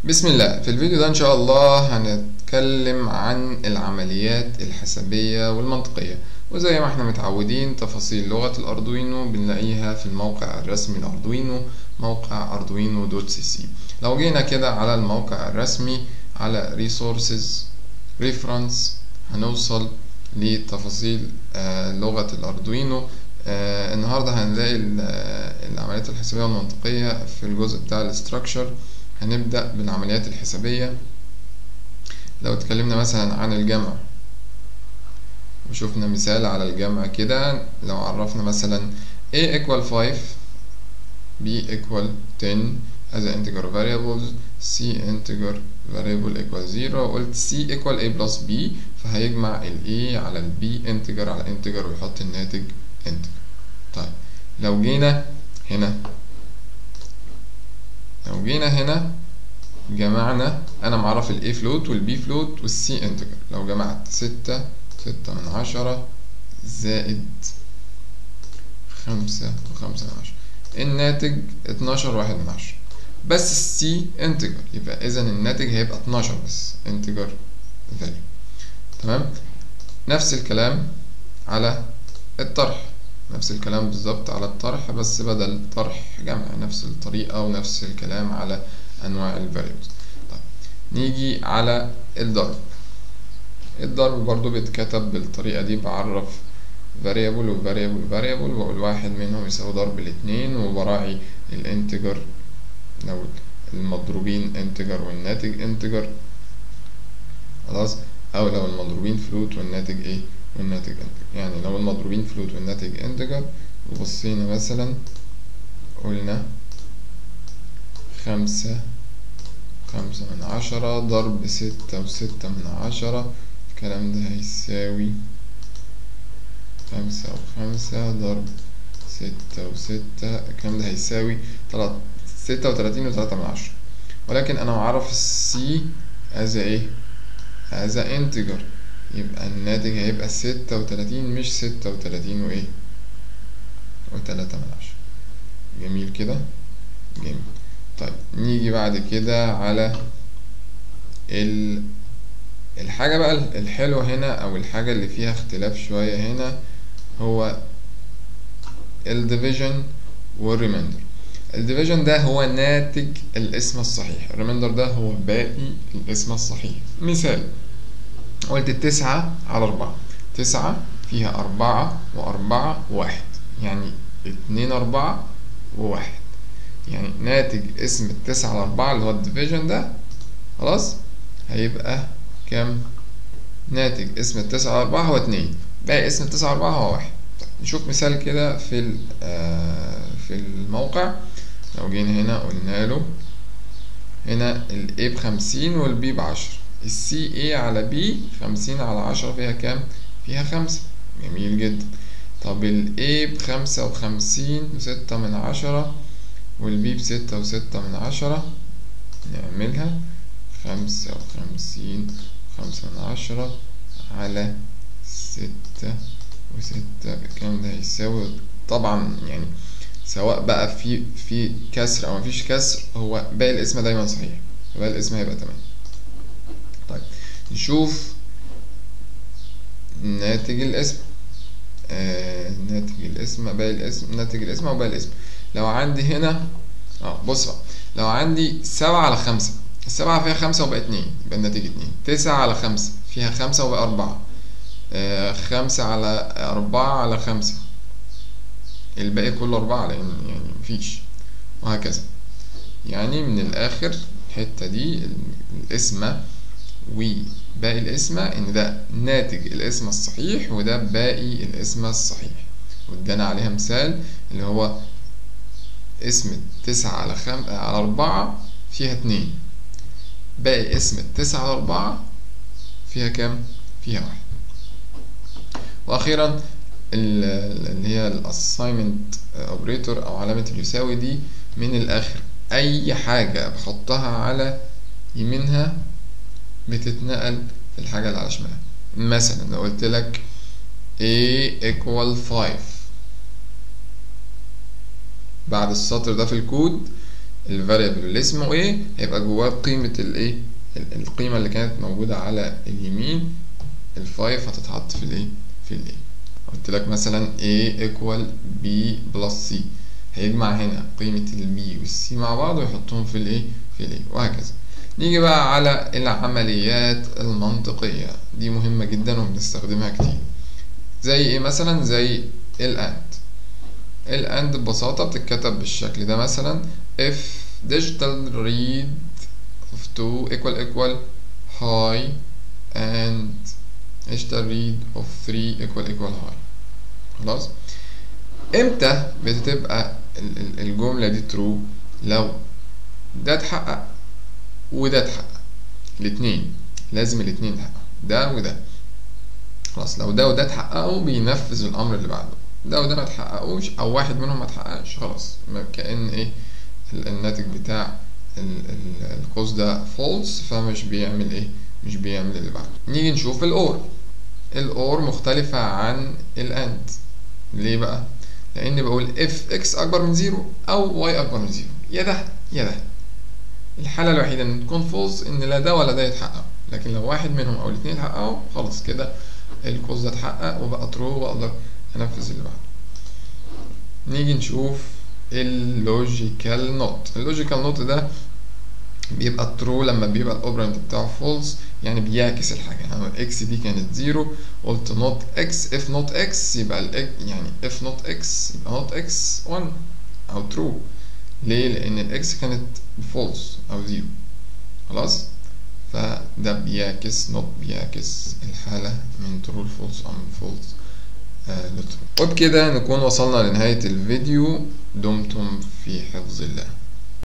بسم الله في الفيديو ده ان شاء الله هنتكلم عن العمليات الحسابية والمنطقية وزي ما احنا متعودين تفاصيل لغة الاردوينو بنلاقيها في الموقع الرسمي الاردوينو موقع اردوينو دوت سي سي لو جينا كده على الموقع الرسمي على resources reference هنوصل لتفاصيل آه، لغة الاردوينو آه، النهاردة هنلاقي ال- آه، العمليات الحسابية والمنطقية في الجزء بتاع الاستراكشر هنبدأ بالعمليات الحسابية لو اتكلمنا مثلا عن الجمع وشوفنا مثال على الجمع كده لو عرفنا مثلا a equal 5 b equal 10 as an integer variables c integer variable equal 0 وقلت c equal a plus b فهيجمع ال a على ال b integer على integer ويحط الناتج integer طيب لو جينا هنا لو جينا هنا جمعنا انا معرف الاي فلوت والبي فلوت والسي انتجر لو جمعت ستة ستة من عشرة زائد خمسة وخمسة من عشرة الناتج اتناشر واحد من عشرة بس السي انتجر يبقى اذا الناتج هيبقى اتناشر بس انتجر فاليو تمام نفس الكلام على الطرح نفس الكلام بالظبط على الطرح بس بدل طرح جمع نفس الطريقة ونفس الكلام على أنواع الفاريبلز طيب نيجي على الضرب الضرب برضو بيتكتب بالطريقة دي بعرف variable و variable و variable وأقول واحد منهم يساوي ضرب الاتنين وبراعي الانتجر لو المضروبين انتجر والناتج انتجر خلاص أو لو المضروبين فلوت والناتج ايه والناتج انتجر يعني لو المضروبين فلوت والناتج انتجر وبصينا مثلا قلنا خمسة خمسة من عشرة ضرب ستة وستة من عشرة الكلام ده هيساوي خمسة وخمسة ضرب ستة وستة الكلام ده هيساوي تلات ستة وتلاتين وتلاتة من عشرة ولكن أنا معرف السي as ايه as integer يبقى الناتج هيبقى ستة وتلاتين مش ستة وتلاتين وإيه وتلاتة من عشرة جميل كده جميل طيب نيجي بعد كده على ال الحاجة بقى الحلوة هنا أو الحاجة اللي فيها اختلاف شوية هنا هو الديفيجن والريمايندر الديفيجن ده هو ناتج الاسم الصحيح الريمايندر ده هو باقي الاسم الصحيح مثال قلت تسعة على أربعة تسعة فيها أربعة وأربعة وواحد يعني اتنين أربعة وواحد يعني ناتج اسم التسعة على أربعة اللي هو الديفيجن ده خلاص هيبقى كام ناتج اسم التسعة على أربعة هو اتنين باقي اسم التسعة على أربعة هو واحد طيب نشوف مثال كده في ال- آه، في الموقع لو جينا هنا قلنا له هنا ال A بخمسين وال B بعشرة السي A على B خمسين على عشرة فيها كام؟ فيها خمسة جميل جدا طب ال A بخمسة وخمسين وستة من عشرة وال B بستة وستة من عشرة نعملها خمسة وخمسين خمسة من عشرة على ستة وستة الكلام ده هيساوي طبعا يعني سواء بقى في في كسر او مفيش كسر هو باقي الاسم دايما صحيح باقي الاسم هيبقى تمام طيب نشوف ناتج الاسم آه ناتج الاسم باقي الاسم ناتج الاسم او باقي الاسم لو عندي هنا اه بص بقى لو عندي سبعة على خمسة السبعة فيها خمسة وبقى اتنين يبقى الناتج اتنين تسعة على خمسة فيها خمسة وبقى أربعة آه خمسة على أربعة على خمسة الباقي كله أربعة لأن يعني مفيش وهكذا يعني من الآخر الحتة دي الاسم وباقي الاسم إن ده ناتج الاسم الصحيح وده باقي الاسم الصحيح وادانا عليها مثال اللي هو اسم تسعة على خم... على أربعة فيها اتنين باقي اسم التسعة على أربعة فيها كام؟ فيها واحد وأخيرا ال- اللي هي الاساينمنت اوبريتور او علامة اليساوي دي من الاخر اي حاجة بحطها على يمينها بتتنقل في الحاجة اللي على شمالها مثلا لو قلت لك a equal 5 بعد السطر ده في الكود الفاريبل اللي اسمه ايه هيبقى جواه قيمة الايه القيمة اللي كانت موجودة على اليمين الفايف هتتحط في الايه في الايه قلت لك مثلا a equal b plus c هيجمع هنا قيمة ال b وال c مع بعض ويحطهم في الايه في الايه وهكذا نيجي بقى على العمليات المنطقية دي مهمة جدا وبنستخدمها كتير زي ايه مثلا زي الاند الاند ببساطة بتتكتب بالشكل ده مثلا if digital read of 2 equal equal high and digital read of 3 equal equal high خلاص امتى بتبقى الجملة دي true لو ده اتحقق وده اتحقق الاتنين لازم الاتنين يتحققوا ده وده خلاص لو ده وده اتحققوا بينفذ الامر اللي بعده ده وده ما اتحققوش او واحد منهم ما اتحققش خلاص كأن ايه الناتج بتاع القوس ده فولس فمش بيعمل ايه مش بيعمل اللي بعده نيجي نشوف الاور الاور مختلفة عن الاند ليه بقى لان بقول اف اكس اكبر من زيرو او واي اكبر من زيرو يا ده يا ده الحالة الوحيدة ان تكون فولس ان لا ده ولا ده يتحقق لكن لو واحد منهم او الاتنين اتحققوا خلاص كده القوس ده اتحقق وبقى ترو واقدر انفذ اللي بعده نيجي نشوف اللوجيكال نوت اللوجيكال نوت ده بيبقى ترو لما بيبقى الاوبرنت بتاعه فولس يعني بيعكس الحاجه يعني الاكس دي كانت زيرو قلت نوت اكس اف نوت اكس يبقى ال يعني اف نوت اكس يبقى نوت اكس 1 او ترو ليه لان الاكس كانت فولس او زيرو خلاص فده بيعكس نوت بيعكس الحاله من ترو لفولس او من فولس آه لترو وبكده نكون وصلنا لنهايه الفيديو دمتم في حفظ الله